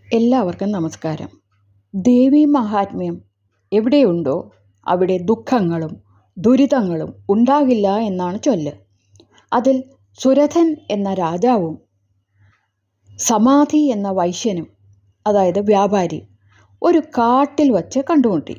എല്ലാവർക്കും നമസ്കാരം ദേവീ മഹാത്മ്യം എവിടെയുണ്ടോ അവിടെ ദുഃഖങ്ങളും ദുരിതങ്ങളും ഉണ്ടാകില്ല എന്നാണ് ചൊല്ല് അതിൽ സുരഥൻ എന്ന രാജാവും സമാധി എന്ന വൈശ്യനും അതായത് വ്യാപാരി ഒരു കാട്ടിൽ വച്ച് കണ്ടുമുട്ടി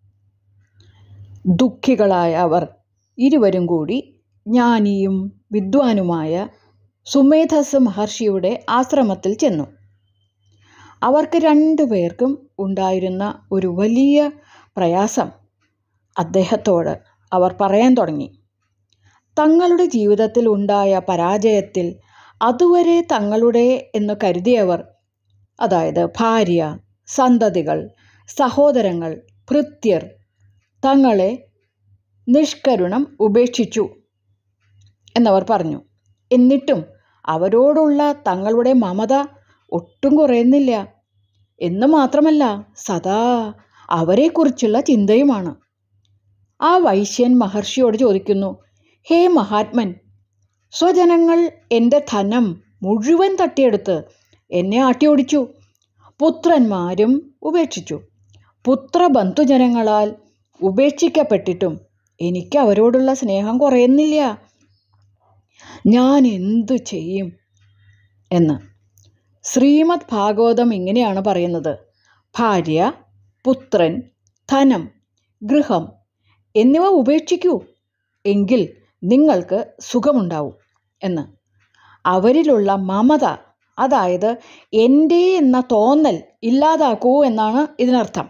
ദുഃഖികളായ അവർ ഇരുവരും കൂടി ജ്ഞാനിയും വിദ്വാനുമായ സുമേധസ് മഹർഷിയുടെ ആശ്രമത്തിൽ ചെന്നു അവർക്ക് രണ്ടു പേർക്കും ഉണ്ടായിരുന്ന ഒരു വലിയ പ്രയാസം അദ്ദേഹത്തോട് അവർ പറയാൻ തുടങ്ങി തങ്ങളുടെ ജീവിതത്തിൽ ഉണ്ടായ പരാജയത്തിൽ അതുവരെ തങ്ങളുടെ എന്ന് കരുതിയവർ അതായത് ഭാര്യ സന്തതികൾ സഹോദരങ്ങൾ ഭൃത്യർ തങ്ങളെ നിഷ്കരുണം ഉപേക്ഷിച്ചു എന്നവർ പറഞ്ഞു എന്നിട്ടും അവരോടുള്ള തങ്ങളുടെ മമത ഒട്ടും കുറയുന്നില്ല എന്ന് മാത്രമല്ല സദാ അവരെക്കുറിച്ചുള്ള ചിന്തയുമാണ് ആ വൈശ്യൻ മഹർഷിയോട് ചോദിക്കുന്നു ഹേ മഹാത്മൻ സ്വജനങ്ങൾ എൻ്റെ ധനം മുഴുവൻ തട്ടിയെടുത്ത് എന്നെ ആട്ടിയോടിച്ചു പുത്രന്മാരും ഉപേക്ഷിച്ചു പുത്രബന്ധുജനങ്ങളാൽ ഉപേക്ഷിക്കപ്പെട്ടിട്ടും എനിക്ക് അവരോടുള്ള സ്നേഹം കുറയുന്നില്ല ഞാൻ എന്തു ചെയ്യും എന്ന് ശ്രീമദ് ഭാഗവതം ഇങ്ങനെയാണ് പറയുന്നത് ഭാര്യ പുത്രൻ ധനം ഗൃഹം എന്നിവ ഉപേക്ഷിക്കൂ എങ്കിൽ നിങ്ങൾക്ക് സുഖമുണ്ടാവും എന്ന് അവരിലുള്ള മമത അതായത് എൻ്റെ എന്ന തോന്നൽ ഇല്ലാതാക്കൂ എന്നാണ് ഇതിനർത്ഥം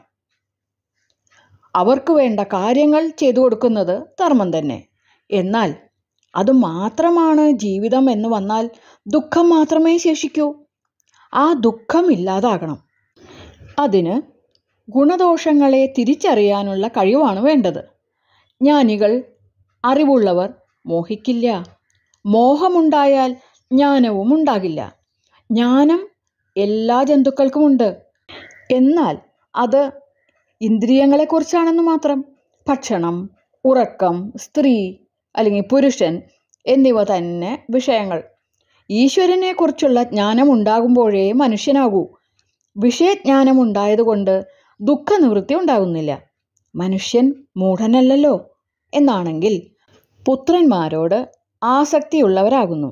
അവർക്ക് വേണ്ട കാര്യങ്ങൾ ചെയ്തു കൊടുക്കുന്നത് ധർമ്മം തന്നെ എന്നാൽ അത് മാത്രമാണ് ജീവിതം എന്ന് വന്നാൽ ദുഃഖം മാത്രമേ ശേഷിക്കൂ ആ ദുഃഖം ഇല്ലാതാകണം അതിന് ഗുണദോഷങ്ങളെ തിരിച്ചറിയാനുള്ള കഴിവാണ് വേണ്ടത് ജ്ഞാനികൾ അറിവുള്ളവർ മോഹിക്കില്ല മോഹമുണ്ടായാൽ ജ്ഞാനവും ഉണ്ടാകില്ല ജ്ഞാനം എല്ലാ ജന്തുക്കൾക്കുമുണ്ട് എന്നാൽ അത് ഇന്ദ്രിയങ്ങളെക്കുറിച്ചാണെന്ന് മാത്രം ഭക്ഷണം ഉറക്കം സ്ത്രീ അല്ലെങ്കിൽ പുരുഷൻ എന്നിവ തന്നെ വിഷയങ്ങൾ ഈശ്വരനെക്കുറിച്ചുള്ള ജ്ഞാനം ഉണ്ടാകുമ്പോഴേ മനുഷ്യനാകൂ വിഷയജ്ഞാനം ഉണ്ടായതുകൊണ്ട് ദുഃഖനിവൃത്തി ഉണ്ടാകുന്നില്ല മനുഷ്യൻ മൂഢനല്ലല്ലോ എന്നാണെങ്കിൽ പുത്രന്മാരോട് ആസക്തിയുള്ളവരാകുന്നു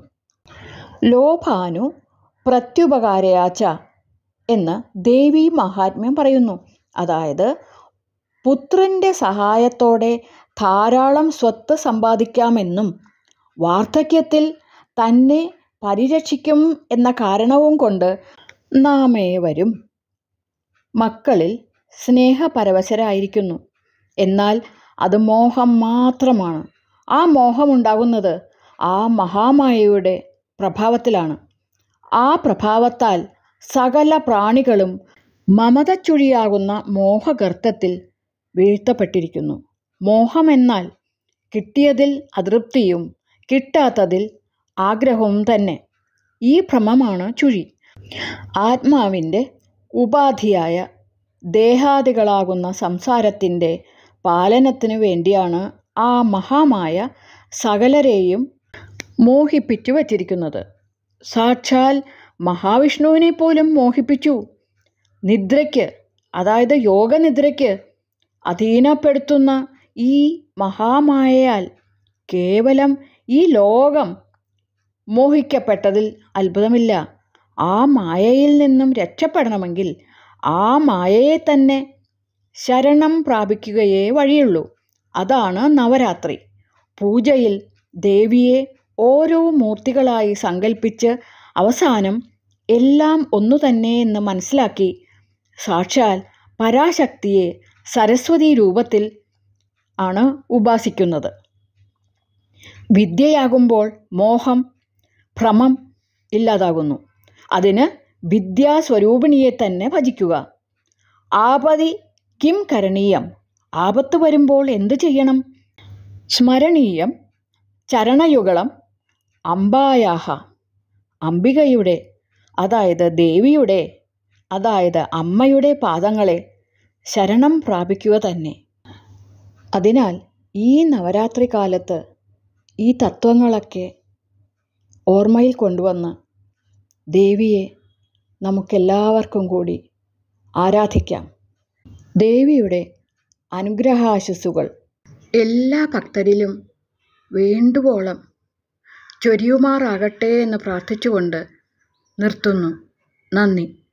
ലോഭാനു പ്രത്യുപകാരയാച്ച എന്ന് ദേവി മഹാത്മ്യം പറയുന്നു അതായത് പുത്രൻ്റെ സഹായത്തോടെ ധാരാളം സ്വത്ത് സമ്പാദിക്കാമെന്നും വാർദ്ധക്യത്തിൽ തന്നെ പരിരക്ഷിക്കും എന്ന കാരണവും കൊണ്ട് നാം ഏവരും മക്കളിൽ സ്നേഹപരവശരായിരിക്കുന്നു എന്നാൽ അത് മോഹം മാത്രമാണ് ആ മോഹമുണ്ടാകുന്നത് ആ മഹാമായയുടെ പ്രഭാവത്തിലാണ് ആ പ്രഭാവത്താൽ സകല പ്രാണികളും മമതച്ചുഴിയാകുന്ന മോഹഗർത്തത്തിൽ വീഴ്ത്തപ്പെട്ടിരിക്കുന്നു മോഹമെന്നാൽ കിട്ടിയതിൽ അതൃപ്തിയും കിട്ടാത്തതിൽ ആഗ്രഹവും തന്നെ ഈ ഭ്രമമാണ് ചുഴി ആത്മാവിൻ്റെ ഉപാധിയായ ദേഹാദികളാകുന്ന സംസാരത്തിൻ്റെ പാലനത്തിനു വേണ്ടിയാണ് ആ മഹാമായ സകലരെയും മോഹിപ്പിച്ചു വച്ചിരിക്കുന്നത് സാക്ഷാൽ മഹാവിഷ്ണുവിനെ പോലും മോഹിപ്പിച്ചു നിദ്രയ്ക്ക് അതായത് യോഗനിദ്രയ്ക്ക് അധീനപ്പെടുത്തുന്ന ഈ മഹാമായയാൽ കേവലം ഈ ലോകം മോഹിക്കപ്പെട്ടതിൽ അത്ഭുതമില്ല ആ മായയിൽ നിന്നും രക്ഷപ്പെടണമെങ്കിൽ ആ മായയെ തന്നെ ശരണം പ്രാപിക്കുകയേ വഴിയുള്ളൂ അതാണ് നവരാത്രി പൂജയിൽ ദേവിയെ ഓരോ മൂർത്തികളായി സങ്കല്പിച്ച് അവസാനം എല്ലാം ഒന്നു തന്നെ എന്ന് മനസ്സിലാക്കി സാക്ഷാൽ പരാശക്തിയെ സരസ്വതി രൂപത്തിൽ ആണ് ഉപാസിക്കുന്നത് വിദ്യയാകുമ്പോൾ മോഹം ഭ്രമം ഇല്ലാതാകുന്നു അതിന് വിദ്യാസ്വരൂപിണിയെ തന്നെ ഭജിക്കുക ആപതി കിം കരണീയം ആപത്ത് വരുമ്പോൾ എന്തു ചെയ്യണം സ്മരണീയം ചരണയുഗളം അംബായാഹ അംബികയുടെ അതായത് ദേവിയുടെ അതായത് അമ്മയുടെ പാദങ്ങളെ ശരണം പ്രാപിക്കുക തന്നെ അതിനാൽ ഈ നവരാത്രി കാലത്ത് ഈ തത്വങ്ങളൊക്കെ ഓർമ്മയിൽ കൊണ്ടുവന്ന് ദേവിയെ നമുക്കെല്ലാവർക്കും കൂടി ആരാധിക്കാം ദേവിയുടെ അനുഗ്രഹാശസ്സുകൾ എല്ലാ ഭക്തരിലും വേണ്ടുവോളം ചൊരിയുമാറാകട്ടെ എന്ന് പ്രാർത്ഥിച്ചുകൊണ്ട് നിർത്തുന്നു നന്ദി